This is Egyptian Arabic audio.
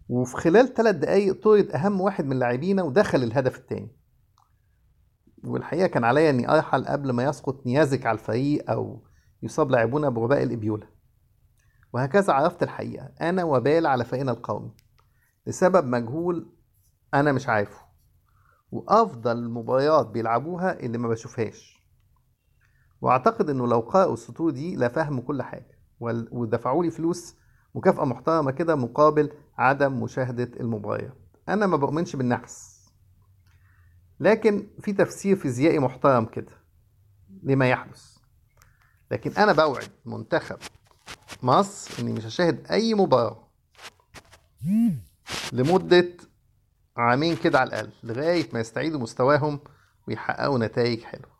وفي خلال ثلاث دقايق طرد اهم واحد من لاعبينا ودخل الهدف الثاني والحقيقه كان عليا اني ارحل قبل ما يسقط نيازك على الفريق او يصاب لاعبونا بوباء الابيولا وهكذا عرفت الحقيقه انا وبال على فريقنا القومي لسبب مجهول انا مش عارفه وافضل المباريات بيلعبوها اللي ما بشوفهاش واعتقد انه لو قرأوا السطور دي لفهموا كل حاجه وال- ودفعوا لي فلوس مكافأة محترمة كده مقابل عدم مشاهدة المباريات أنا ما بؤمنش بالنحس لكن في تفسير فيزيائي محترم كده لما يحدث لكن أنا بوعد منتخب مصر إني مش هشاهد أي مباراة لمدة عامين كده على الأقل لغاية ما يستعيدوا مستواهم ويحققوا نتائج حلوة